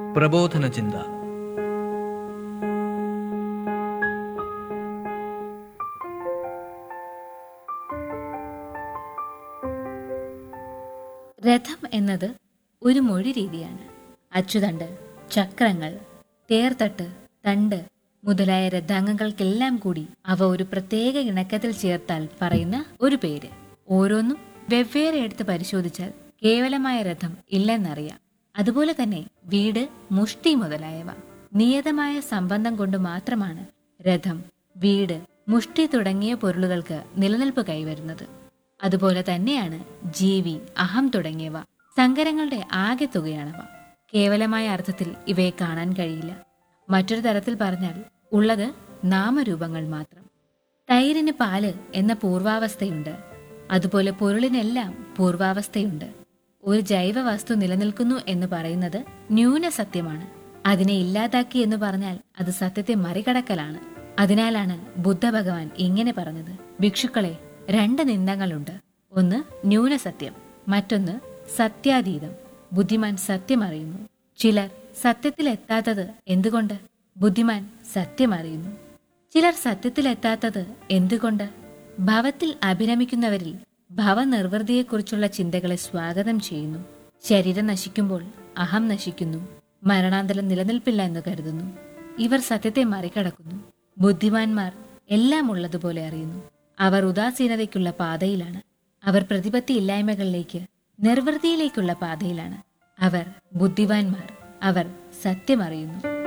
പ്രബോധന ചിന്ത രഥം എന്നത് ഒരു മൊഴി രീതിയാണ് അച്ചുതണ്ട് ചക്രങ്ങൾ തേർത്തട്ട് തണ്ട് മുതലായ രഥാംഗങ്ങൾക്കെല്ലാം കൂടി അവ ഒരു പ്രത്യേക ഇണക്കത്തിൽ ചേർത്താൽ പറയുന്ന ഒരു പേര് ഓരോന്നും വെവ്വേറെ എടുത്ത് പരിശോധിച്ചാൽ കേവലമായ രഥം ഇല്ലെന്നറിയാം അതുപോലെ തന്നെ വീട് മുഷ്ടി മുതലായവ നിയതമായ സംബന്ധം കൊണ്ട് മാത്രമാണ് രഥം വീട് മുഷ്ടി തുടങ്ങിയ പൊരുളുകൾക്ക് നിലനിൽപ്പ് കൈവരുന്നത് അതുപോലെ തന്നെയാണ് ജീവി അഹം തുടങ്ങിയവ സങ്കരങ്ങളുടെ ആകെ തുകയാണവ കേവലമായ അർത്ഥത്തിൽ ഇവയെ കാണാൻ കഴിയില്ല മറ്റൊരു തരത്തിൽ പറഞ്ഞാൽ ഉള്ളത് നാമരൂപങ്ങൾ മാത്രം തൈരിന് പാല് എന്ന പൂർവാവസ്ഥയുണ്ട് അതുപോലെ പൊരുളിനെല്ലാം പൂർവാവസ്ഥയുണ്ട് ഒരു ജൈവ വസ്തു നിലനിൽക്കുന്നു എന്ന് പറയുന്നത് ന്യൂന സത്യമാണ് അതിനെ ഇല്ലാതാക്കി എന്ന് പറഞ്ഞാൽ അത് സത്യത്തെ മറികടക്കലാണ് അതിനാലാണ് ബുദ്ധ ഭഗവാൻ ഇങ്ങനെ പറഞ്ഞത് ഭിക്ഷുക്കളെ രണ്ട് നിന്ദങ്ങളുണ്ട് ഒന്ന് ന്യൂനസത്യം മറ്റൊന്ന് സത്യാതീതം ബുദ്ധിമാൻ സത്യം അറിയുന്നു ചിലർ സത്യത്തിലെത്താത്തത് എന്തുകൊണ്ട് ബുദ്ധിമാൻ സത്യം അറിയുന്നു ചിലർ സത്യത്തിലെത്താത്തത് എന്തുകൊണ്ട് ഭവത്തിൽ അഭിരമിക്കുന്നവരിൽ ഭവനിർവൃതിയെക്കുറിച്ചുള്ള ചിന്തകളെ സ്വാഗതം ചെയ്യുന്നു ശരീരം നശിക്കുമ്പോൾ അഹം നശിക്കുന്നു മരണാന്തരം നിലനിൽപ്പില്ല എന്ന് കരുതുന്നു ഇവർ സത്യത്തെ മറികടക്കുന്നു ബുദ്ധിമാന്മാർ എല്ലാം ഉള്ളതുപോലെ അറിയുന്നു അവർ ഉദാസീനതയ്ക്കുള്ള പാതയിലാണ് അവർ പ്രതിപത്തി ഇല്ലായ്മകളിലേക്ക് നിർവൃതിയിലേക്കുള്ള പാതയിലാണ് അവർ ബുദ്ധിമാന്മാർ അവർ സത്യമറിയുന്നു